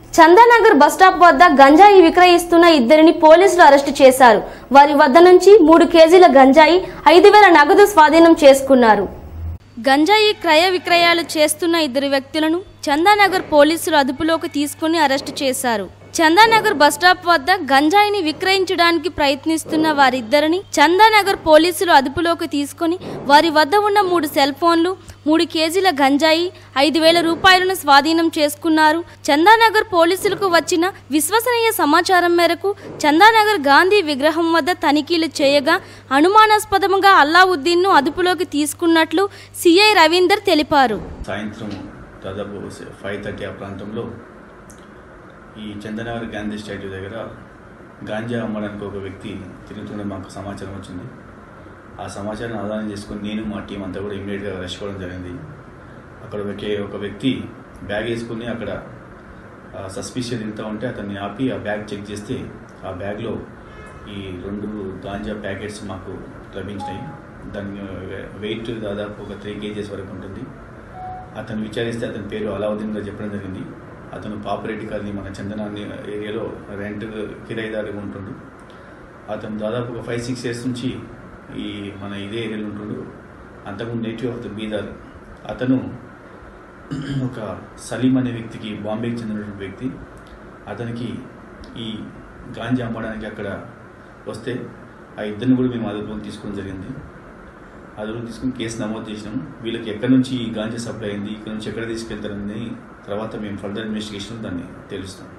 Chandanagar bus stop వద్ద గంజాయి విక్రయిస్తున్న ఇద్దరిని పోలీసులు అరెస్టు చేశారు వారి వద్ద నుంచి మూడు కేజీల గంజాయి ఐదు వేల నగదు స్వాధీనం చేసుకున్నారు గంజాయి క్రయ విక్రయాలు చేస్తున్న ఇద్దరు వ్యక్తులను చందానగర్ పోలీసులు అదుపులోకి తీసుకుని అరెస్టు చేశారు చందానగర్ బస్టాప్ వద్ద గంజాయిని విక్రయించడానికి ప్రయత్నిస్తున్న వారిద్దరిని చందానగర్ పోలీసులు అదుపులోకి తీసుకుని వారి వద్ద ఉన్న మూడు సెల్ ఫోన్లు మూడు కేజీల గంజాయి ఐదు వేల రూపాయలను స్వాధీనం చేసుకున్నారు చందానగర్ పోలీసులకు వచ్చిన విశ్వసనీయ సమాచారం మేరకు చందానగర్ గాంధీ విగ్రహం వద్ద తనిఖీలు చేయగా అనుమానాస్పదముగా అల్లావుద్దీన్ను అదుపులోకి తీసుకున్నట్లు సిఐ రవీందర్ తెలిపారు సాయంత్రం దాదాపు ఫైవ్ థర్టీ ఆ ప్రాంతంలో ఈ చందనగర్ గాంధీ స్టాట్యూ దగ్గర గాంజా అమ్మడానికి ఒక వ్యక్తి తిరుగుతుండే మాకు సమాచారం వచ్చింది ఆ సమాచారం ఆధారం చేసుకుని నేను మా టీం అంతా కూడా ఇమీడియట్గా రష్ అవ్వడం జరిగింది అక్కడ ఒకే ఒక వ్యక్తి బ్యాగ్ వేసుకుని అక్కడ సస్పిషియస్ తింటూ ఉంటే అతన్ని ఆపి ఆ బ్యాగ్ చెక్ చేస్తే ఆ బ్యాగ్లో ఈ రెండు గాంజా ప్యాకెట్స్ మాకు లభించినాయి దాని వెయిట్ దాదాపు ఒక త్రీ కేజీస్ వరకు ఉంటుంది అతను విచారిస్తే అతని పేరు అలావుద్దీన్ గారు చెప్పడం జరిగింది అతను పాపరెడ్డి కాలనీ మన చందనాన్ని ఏరియాలో రెంట్ కిరాయిదారుగా ఉంటుండు అతను దాదాపు ఒక ఫైవ్ సిక్స్ ఇయర్స్ నుంచి ఈ మన ఇదే ఏరియాలో ఉంటుండు అంతకుముందు నేటివ్ ఆఫ్ ద బీదర్ అతను ఒక సలీం అనే వ్యక్తికి బాంబేకి చెందినటువంటి వ్యక్తి అతనికి ఈ గాంజా అమ్మడానికి అక్కడ వస్తే ఆ ఇద్దరిని కూడా మేము అదుపులోకి తీసుకోవడం జరిగింది అదుపులోకి తీసుకుని కేసు నమోదు చేసినాం వీళ్ళకి ఎక్కడి నుంచి ఈ గాంజా సప్లై అయింది ఇక్కడ నుంచి ఎక్కడ తీసుకెళ్తారని తర్వాత మేము ఫర్దర్ ఇన్వెస్టిగేషన్ దాన్ని తెలుస్తాం